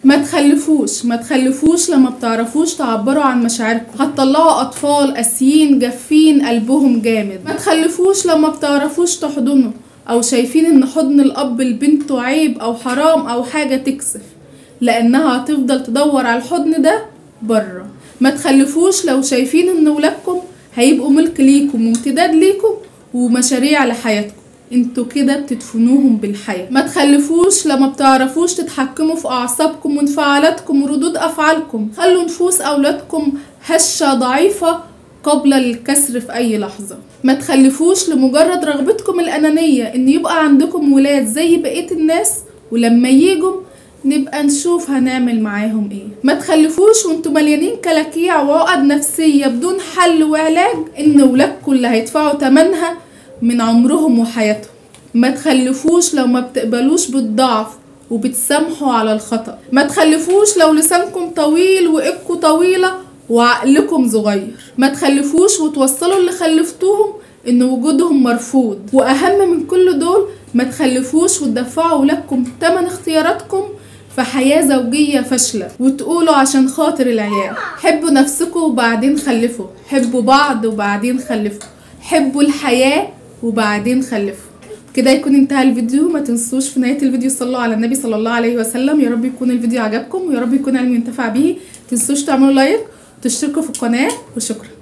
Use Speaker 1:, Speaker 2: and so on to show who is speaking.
Speaker 1: ما تخلفوش ما تخلفوش لما بتعرفوش تعبروا عن مشاعركم هتطلعوا اطفال قاسيين جافين قلبهم جامد ما تخلفوش لما بتعرفوش تحضنوا او شايفين ان حضن الاب لبنته عيب او حرام او حاجه تكسف لانها هتفضل تدور على الحضن ده بره ما تخلفوش لو شايفين ان ولادكم هيبقوا ملك ليكم وامتداد ليكم ومشاريع لحياتكم انتوا كده بتدفنوهم بالحياة ما تخلفوش لما بتعرفوش تتحكموا في اعصابكم وانفعالاتكم وردود افعالكم خلوا نفوس اولادكم هشة ضعيفة قبل الكسر في اي لحظة ما تخلفوش لمجرد رغبتكم الانانية ان يبقى عندكم ولاد زي بقية الناس ولما يجوا نبقى نشوف هنعمل معاهم ايه ما تخلفوش وانتوا مليانين كلاكيع وعقد نفسية بدون حل وعلاج ان ولادكم اللي هيدفعوا تمنها من عمرهم وحياتهم ما تخلفوش لو ما بتقبلوش بالضعف وبتسامحوا على الخطأ ما تخلفوش لو لسانكم طويل وإيدكم طويلة وعقلكم صغير ما تخلفوش وتوصلوا اللي خلفتوهم ان وجودهم مرفوض واهم من كل دول ما تخلفوش وتدفعوا ولادكم تمن اختياراتكم في حياة زوجية فاشلة وتقولوا عشان خاطر العيال حبوا نفسكم وبعدين خلفوا حبوا بعض وبعدين خلفوا حبوا الحياة وبعدين خلفوا كده يكون انتهى الفيديو ما تنسوش في نهايه الفيديو صلوا على النبي صلى الله عليه وسلم يا رب يكون الفيديو عجبكم ويا رب يكون علم ينتفع به تنسوش تعملوا لايك وتشتركوا في القناه وشكرا